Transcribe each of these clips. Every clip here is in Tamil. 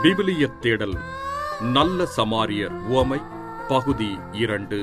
விவிலியத் தேடல் நல்ல சமாரியர் உவமை பகுதி இரண்டு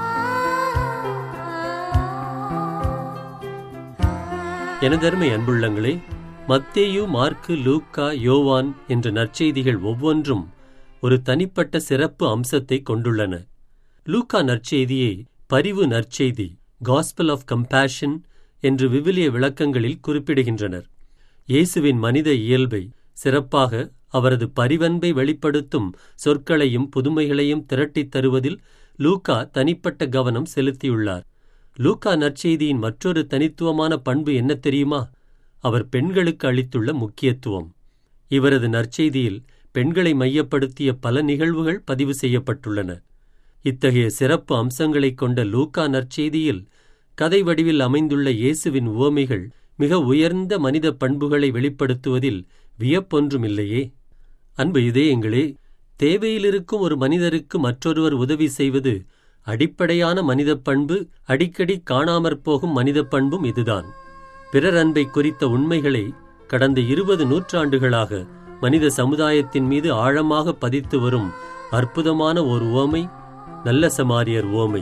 எனதருமை அன்புள்ளங்களே மத்தேயு மார்க்கு லூக்கா யோவான் என்ற நற்செய்திகள் ஒவ்வொன்றும் ஒரு தனிப்பட்ட சிறப்பு அம்சத்தை கொண்டுள்ளன லூக்கா நற்செய்தியை பரிவு நற்செய்தி காஸ்பல் ஆஃப் கம்பேஷன் என்று விவிலிய விளக்கங்களில் குறிப்பிடுகின்றனர் இயேசுவின் மனித இயல்பை சிறப்பாக அவரது பரிவன்பை வெளிப்படுத்தும் சொற்களையும் புதுமைகளையும் திரட்டித் தருவதில் லூக்கா தனிப்பட்ட கவனம் செலுத்தியுள்ளார் லூக்கா நற்செய்தியின் மற்றொரு தனித்துவமான பண்பு என்ன தெரியுமா அவர் பெண்களுக்கு அளித்துள்ள முக்கியத்துவம் இவரது நற்செய்தியில் பெண்களை மையப்படுத்திய பல நிகழ்வுகள் பதிவு செய்யப்பட்டுள்ளன இத்தகைய சிறப்பு அம்சங்களைக் கொண்ட லூக்கா நற்செய்தியில் கதை வடிவில் அமைந்துள்ள இயேசுவின் உவமைகள் மிக உயர்ந்த மனித பண்புகளை வெளிப்படுத்துவதில் வியப்பொன்றுமில்லையே அன்பு இதயங்களே தேவையிலிருக்கும் ஒரு மனிதருக்கு மற்றொருவர் உதவி செய்வது அடிப்படையான மனித பண்பு அடிக்கடி காணாமற் போகும் மனித பண்பும் இதுதான் பிறர் அன்பை குறித்த உண்மைகளை கடந்த இருபது நூற்றாண்டுகளாக மனித சமுதாயத்தின் மீது ஆழமாக பதித்து வரும் அற்புதமான ஒரு உவமை நல்ல சமாரியர் உவமை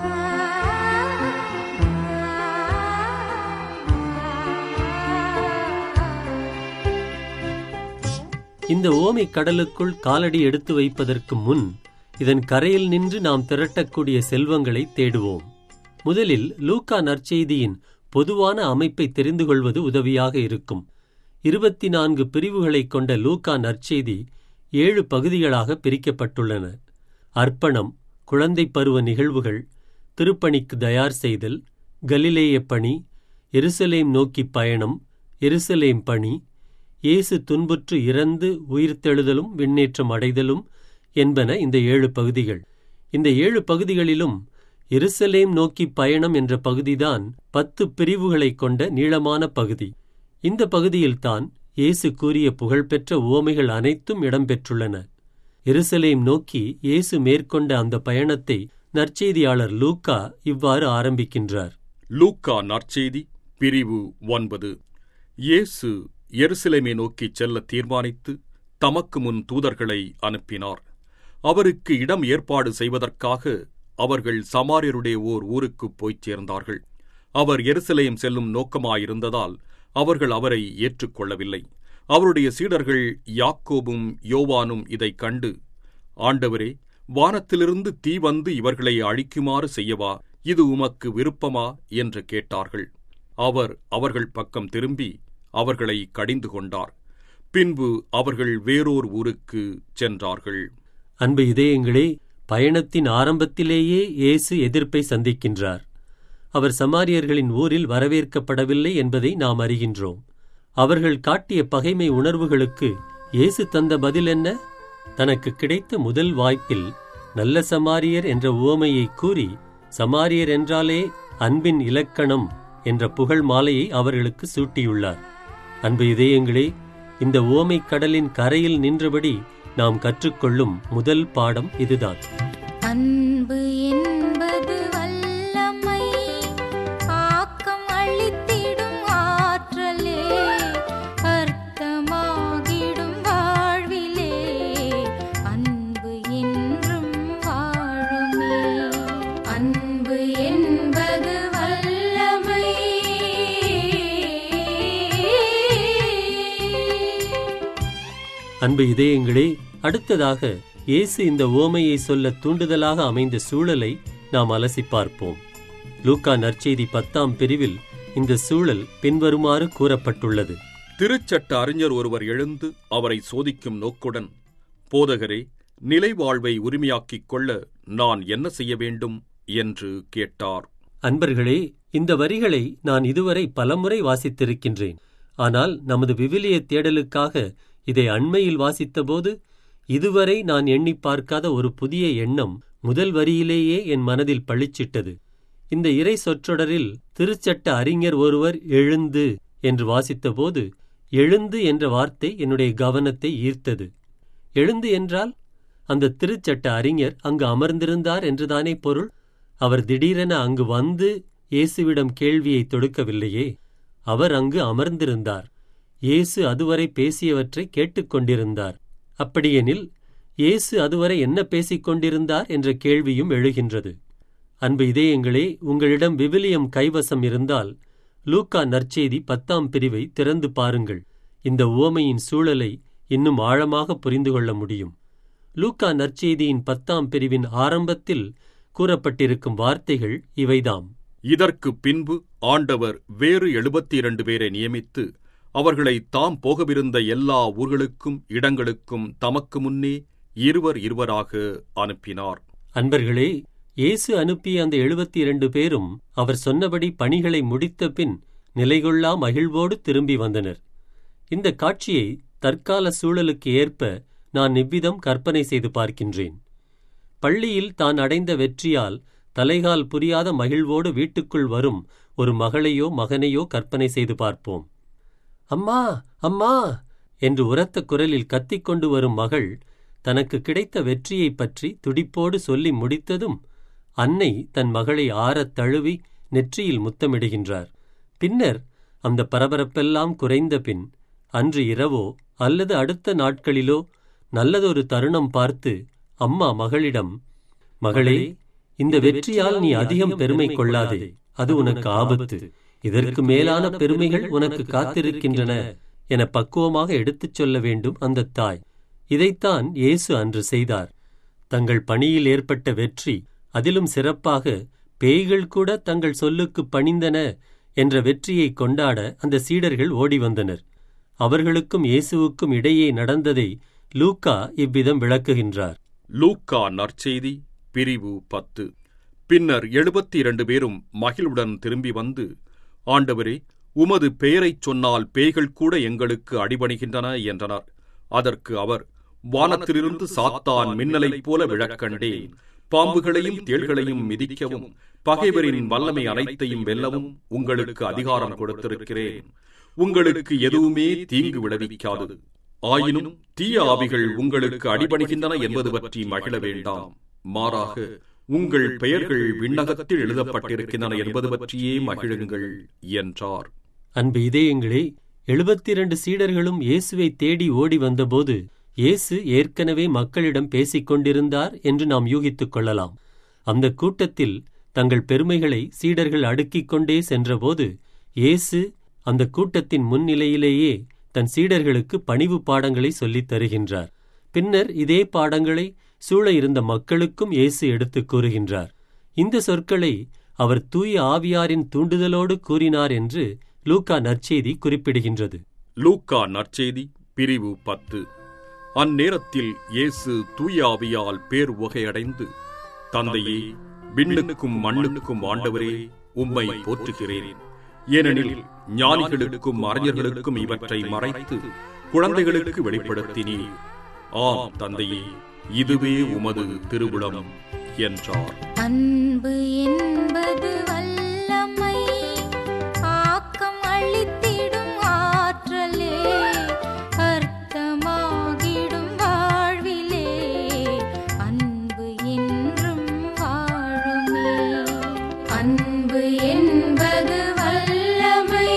இந்த ஓமை கடலுக்குள் காலடி எடுத்து வைப்பதற்கு முன் இதன் கரையில் நின்று நாம் திரட்டக்கூடிய செல்வங்களை தேடுவோம் முதலில் லூக்கா நற்செய்தியின் பொதுவான அமைப்பை தெரிந்து கொள்வது உதவியாக இருக்கும் இருபத்தி நான்கு பிரிவுகளைக் கொண்ட லூக்கா நற்செய்தி ஏழு பகுதிகளாக பிரிக்கப்பட்டுள்ளன அர்ப்பணம் குழந்தை பருவ நிகழ்வுகள் திருப்பணிக்கு தயார் செய்தல் கலிலேய பணி எருசலேம் நோக்கி பயணம் எருசலேம் பணி இயேசு துன்புற்று இறந்து உயிர்த்தெழுதலும் விண்ணேற்றம் அடைதலும் என்பன இந்த ஏழு பகுதிகள் இந்த ஏழு பகுதிகளிலும் எருசலேம் நோக்கி பயணம் என்ற பகுதிதான் பத்து பிரிவுகளைக் கொண்ட நீளமான பகுதி இந்த பகுதியில்தான் இயேசு கூறிய புகழ்பெற்ற உவமைகள் அனைத்தும் இடம்பெற்றுள்ளன எருசலேம் நோக்கி இயேசு மேற்கொண்ட அந்த பயணத்தை நற்செய்தியாளர் லூக்கா இவ்வாறு ஆரம்பிக்கின்றார் லூக்கா நற்செய்தி பிரிவு ஒன்பது இயேசு எருசலேமை நோக்கிச் செல்ல தீர்மானித்து தமக்கு முன் தூதர்களை அனுப்பினார் அவருக்கு இடம் ஏற்பாடு செய்வதற்காக அவர்கள் சமாரியருடைய ஓர் ஊருக்குப் போய்ச் சேர்ந்தார்கள் அவர் எருசலேம் செல்லும் நோக்கமாயிருந்ததால் அவர்கள் அவரை ஏற்றுக்கொள்ளவில்லை அவருடைய சீடர்கள் யாக்கோபும் யோவானும் இதைக் கண்டு ஆண்டவரே வானத்திலிருந்து தீ வந்து இவர்களை அழிக்குமாறு செய்யவா இது உமக்கு விருப்பமா என்று கேட்டார்கள் அவர் அவர்கள் பக்கம் திரும்பி அவர்களை கடிந்து கொண்டார் பின்பு அவர்கள் வேறோர் ஊருக்கு சென்றார்கள் அன்பு இதயங்களே பயணத்தின் ஆரம்பத்திலேயே இயேசு எதிர்ப்பை சந்திக்கின்றார் அவர் சமாரியர்களின் ஊரில் வரவேற்கப்படவில்லை என்பதை நாம் அறிகின்றோம் அவர்கள் காட்டிய பகைமை உணர்வுகளுக்கு இயேசு தந்த பதில் என்ன தனக்கு கிடைத்த முதல் வாய்ப்பில் நல்ல சமாரியர் என்ற உவமையை கூறி சமாரியர் என்றாலே அன்பின் இலக்கணம் என்ற புகழ் மாலையை அவர்களுக்கு சூட்டியுள்ளார் அன்பு இதயங்களே இந்த ஓமை கடலின் கரையில் நின்றபடி நாம் கற்றுக்கொள்ளும் முதல் பாடம் இதுதான் அன்பு என்பது வல்லமை ஆக்கம் அளித்திடும் ஆற்றலே அர்த்தமாகிடும் வாழ்விலே அன்பு என்றும் வாழுமே அன்பு என்பது வல்லமை அன்பு இதயங்களே அடுத்ததாக இயேசு இந்த ஓமையை சொல்ல தூண்டுதலாக அமைந்த சூழலை நாம் அலசி பார்ப்போம் லூக்கா நற்செய்தி பத்தாம் பிரிவில் இந்த சூழல் பின்வருமாறு கூறப்பட்டுள்ளது திருச்சட்ட அறிஞர் ஒருவர் எழுந்து அவரை சோதிக்கும் நோக்குடன் போதகரே நிலை வாழ்வை உரிமையாக்கிக் கொள்ள நான் என்ன செய்ய வேண்டும் என்று கேட்டார் அன்பர்களே இந்த வரிகளை நான் இதுவரை பலமுறை வாசித்திருக்கின்றேன் ஆனால் நமது விவிலிய தேடலுக்காக இதை அண்மையில் வாசித்தபோது இதுவரை நான் எண்ணிப் பார்க்காத ஒரு புதிய எண்ணம் முதல் வரியிலேயே என் மனதில் பளிச்சிட்டது இந்த இறை சொற்றொடரில் திருச்சட்ட அறிஞர் ஒருவர் எழுந்து என்று வாசித்தபோது எழுந்து என்ற வார்த்தை என்னுடைய கவனத்தை ஈர்த்தது எழுந்து என்றால் அந்த திருச்சட்ட அறிஞர் அங்கு அமர்ந்திருந்தார் என்றுதானே பொருள் அவர் திடீரென அங்கு வந்து இயேசுவிடம் கேள்வியை தொடுக்கவில்லையே அவர் அங்கு அமர்ந்திருந்தார் இயேசு அதுவரை பேசியவற்றை கேட்டுக்கொண்டிருந்தார் அப்படியெனில் இயேசு அதுவரை என்ன பேசிக் கொண்டிருந்தார் என்ற கேள்வியும் எழுகின்றது அன்பு இதயங்களே உங்களிடம் விவிலியம் கைவசம் இருந்தால் லூக்கா நற்செய்தி பத்தாம் பிரிவை திறந்து பாருங்கள் இந்த உவமையின் சூழலை இன்னும் ஆழமாக புரிந்து கொள்ள முடியும் லூக்கா நற்செய்தியின் பத்தாம் பிரிவின் ஆரம்பத்தில் கூறப்பட்டிருக்கும் வார்த்தைகள் இவைதாம் இதற்கு பின்பு ஆண்டவர் வேறு எழுபத்தி இரண்டு பேரை நியமித்து அவர்களை தாம் போகவிருந்த எல்லா ஊர்களுக்கும் இடங்களுக்கும் தமக்கு முன்னே இருவர் இருவராக அனுப்பினார் அன்பர்களே இயேசு அனுப்பிய அந்த எழுபத்தி இரண்டு பேரும் அவர் சொன்னபடி பணிகளை முடித்த பின் நிலைகொள்ளா மகிழ்வோடு திரும்பி வந்தனர் இந்த காட்சியை தற்கால சூழலுக்கு ஏற்ப நான் இவ்விதம் கற்பனை செய்து பார்க்கின்றேன் பள்ளியில் தான் அடைந்த வெற்றியால் தலைகால் புரியாத மகிழ்வோடு வீட்டுக்குள் வரும் ஒரு மகளையோ மகனையோ கற்பனை செய்து பார்ப்போம் அம்மா அம்மா என்று உரத்த குரலில் கத்திக்கொண்டு வரும் மகள் தனக்கு கிடைத்த வெற்றியைப் பற்றி துடிப்போடு சொல்லி முடித்ததும் அன்னை தன் மகளை ஆறத் தழுவி நெற்றியில் முத்தமிடுகின்றார் பின்னர் அந்த பரபரப்பெல்லாம் குறைந்த பின் அன்று இரவோ அல்லது அடுத்த நாட்களிலோ நல்லதொரு தருணம் பார்த்து அம்மா மகளிடம் மகளே இந்த வெற்றியால் நீ அதிகம் பெருமை கொள்ளாதே அது உனக்கு ஆபத்து இதற்கு மேலான பெருமைகள் உனக்கு காத்திருக்கின்றன என பக்குவமாக எடுத்துச் சொல்ல வேண்டும் அந்த தாய் இதைத்தான் இயேசு அன்று செய்தார் தங்கள் பணியில் ஏற்பட்ட வெற்றி அதிலும் சிறப்பாக பேய்கள் கூட தங்கள் சொல்லுக்கு பணிந்தன என்ற வெற்றியை கொண்டாட அந்த சீடர்கள் ஓடி வந்தனர் அவர்களுக்கும் இயேசுவுக்கும் இடையே நடந்ததை லூக்கா இவ்விதம் விளக்குகின்றார் லூக்கா நற்செய்தி பிரிவு பத்து பின்னர் எழுபத்தி இரண்டு பேரும் மகிழ்வுடன் திரும்பி வந்து ஆண்டவரே உமது பெயரைச் சொன்னால் பேய்கள் கூட எங்களுக்கு அடிபணிகின்றன என்றனர் அதற்கு அவர் வானத்திலிருந்து சாத்தான் மின்னலைப் போல விழக்கண்டேன் பாம்புகளையும் தேள்களையும் மிதிக்கவும் பகைவரின் வல்லமை அனைத்தையும் வெல்லவும் உங்களுக்கு அதிகாரம் கொடுத்திருக்கிறேன் உங்களுக்கு எதுவுமே தீங்கு விளைவிக்காது ஆயினும் தீய ஆவிகள் உங்களுக்கு அடிபணிகின்றன என்பது பற்றி மகிழ வேண்டாம் மாறாக உங்கள் பெயர்கள் விண்ணகத்தில் எழுதப்பட்டிருக்கின்றன என்பது பற்றியே மகிழுங்கள் என்றார் அன்பு இதயங்களே எழுபத்தி இரண்டு சீடர்களும் இயேசுவை தேடி ஓடி வந்தபோது இயேசு ஏற்கனவே மக்களிடம் பேசிக் கொண்டிருந்தார் என்று நாம் யூகித்துக் கொள்ளலாம் அந்த கூட்டத்தில் தங்கள் பெருமைகளை சீடர்கள் அடுக்கிக் கொண்டே சென்றபோது இயேசு அந்த கூட்டத்தின் முன்னிலையிலேயே தன் சீடர்களுக்கு பணிவு பாடங்களை சொல்லித் தருகின்றார் பின்னர் இதே பாடங்களை சூழ இருந்த மக்களுக்கும் இயேசு எடுத்துக் கூறுகின்றார் இந்த சொற்களை அவர் தூய ஆவியாரின் தூண்டுதலோடு கூறினார் என்று லூக்கா நற்செய்தி குறிப்பிடுகின்றது லூக்கா நற்செய்தி பிரிவு பத்து அந்நேரத்தில் இயேசு தூய ஆவியால் பேர் உகையடைந்து தந்தையே விண்ணுக்கும் மண்ணுக்கும் ஆண்டவரே உம்மை போற்றுகிறேன் ஏனெனில் ஞானிகளுக்கும் அறிஞர்களுக்கும் இவற்றை மறைத்து குழந்தைகளுக்கு வெளிப்படுத்தினீர் ஆம் தந்தையே இதுவே உமது திருவுளம் என்றார் அன்பு என்பது வல்லமை ஆக்கம் அளித்திடும் ஆற்றலே அர்த்தமாகிடும் வாழ்விலே அன்பு என்றும் வாழுமே அன்பு என்பது வல்லமை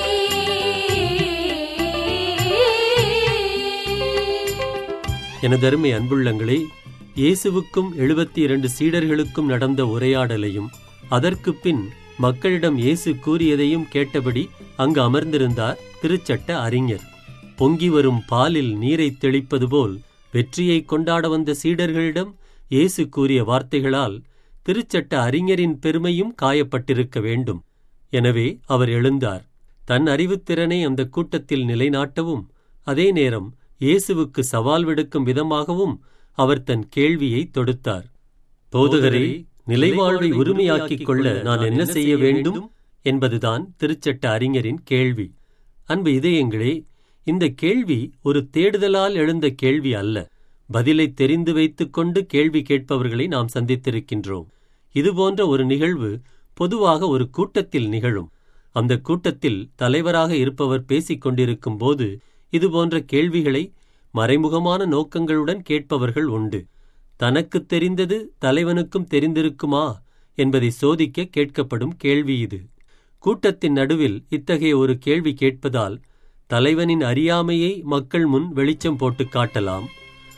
எனதருமை அன்புள்ளங்களே இயேசுவுக்கும் எழுபத்தி இரண்டு சீடர்களுக்கும் நடந்த உரையாடலையும் அதற்குப் பின் மக்களிடம் இயேசு கூறியதையும் கேட்டபடி அங்கு அமர்ந்திருந்தார் திருச்சட்ட அறிஞர் பொங்கி வரும் பாலில் நீரைத் தெளிப்பது போல் வெற்றியை கொண்டாட வந்த சீடர்களிடம் இயேசு கூறிய வார்த்தைகளால் திருச்சட்ட அறிஞரின் பெருமையும் காயப்பட்டிருக்க வேண்டும் எனவே அவர் எழுந்தார் தன் அறிவுத்திறனை அந்த கூட்டத்தில் நிலைநாட்டவும் அதே நேரம் இயேசுவுக்கு சவால் விடுக்கும் விதமாகவும் அவர் தன் கேள்வியை தொடுத்தார் போதகரே நிலைவாழ்வை உரிமையாக்கிக் கொள்ள நான் என்ன செய்ய வேண்டும் என்பதுதான் திருச்சட்ட அறிஞரின் கேள்வி அன்பு இதயங்களே இந்த கேள்வி ஒரு தேடுதலால் எழுந்த கேள்வி அல்ல பதிலை தெரிந்து வைத்துக்கொண்டு கேள்வி கேட்பவர்களை நாம் சந்தித்திருக்கின்றோம் இதுபோன்ற ஒரு நிகழ்வு பொதுவாக ஒரு கூட்டத்தில் நிகழும் அந்த கூட்டத்தில் தலைவராக இருப்பவர் பேசிக் கொண்டிருக்கும் போது இதுபோன்ற கேள்விகளை மறைமுகமான நோக்கங்களுடன் கேட்பவர்கள் உண்டு தனக்குத் தெரிந்தது தலைவனுக்கும் தெரிந்திருக்குமா என்பதை சோதிக்க கேட்கப்படும் கேள்வி இது கூட்டத்தின் நடுவில் இத்தகைய ஒரு கேள்வி கேட்பதால் தலைவனின் அறியாமையை மக்கள் முன் வெளிச்சம் போட்டு காட்டலாம்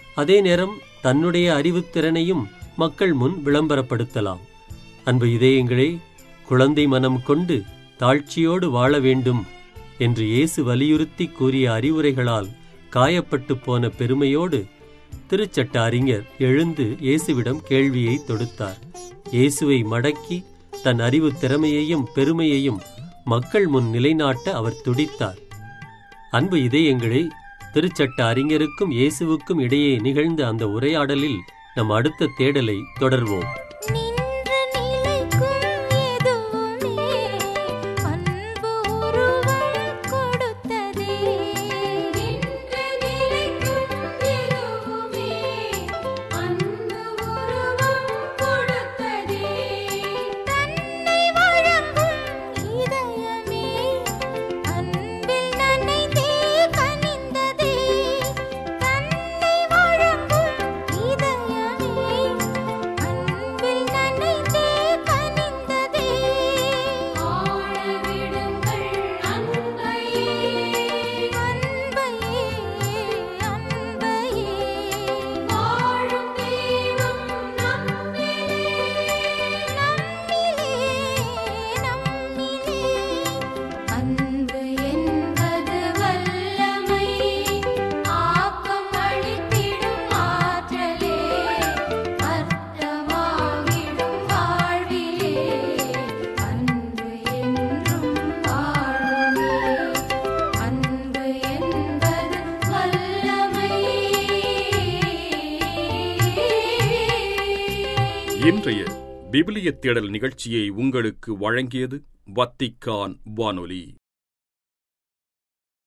அதே நேரம் தன்னுடைய அறிவுத்திறனையும் மக்கள் முன் விளம்பரப்படுத்தலாம் அன்பு இதயங்களே குழந்தை மனம் கொண்டு தாழ்ச்சியோடு வாழ வேண்டும் என்று இயேசு வலியுறுத்தி கூறிய அறிவுரைகளால் காயப்பட்டு போன பெருமையோடு திருச்சட்ட அறிஞர் எழுந்து இயேசுவிடம் கேள்வியை தொடுத்தார் இயேசுவை மடக்கி தன் அறிவு திறமையையும் பெருமையையும் மக்கள் முன் நிலைநாட்ட அவர் துடித்தார் அன்பு இதயங்களே திருச்சட்ட அறிஞருக்கும் இயேசுவுக்கும் இடையே நிகழ்ந்த அந்த உரையாடலில் நம் அடுத்த தேடலை தொடர்வோம் நின்ற நிலைக்கும் எதுவுமே அன்பு உருவம் கொடுத்ததே நின்ற நிலைக்கும் எதுவுமே அன்பு உருவம் கொடுத்ததே தன்னை வழங்கும் இதயமே அன்பில் நனைந்தே கனிந்ததே தன்னை வழங்கும் இதயமே அன்பில் நனைந்தே கனிந்ததே ஆழ விடுங்கள் அன்பையே அன்பையே அன்பையே வாழும் தெய்வம் நம்மிலே நம்மிலே நம்மிலே அன்பு என்பது வல்லமை ஆக்கம் அளித்திடும் ஆற்றலே அர்த்தமாகிடும் வாழ்விலே அன்பு என்றும் வாழுமே அன்பு என்பது வல்லமை இன்றைய விவிலிய தேடல் நிகழ்ச்சியை உங்களுக்கு வழங்கியது வத்திக்கான் வானொலி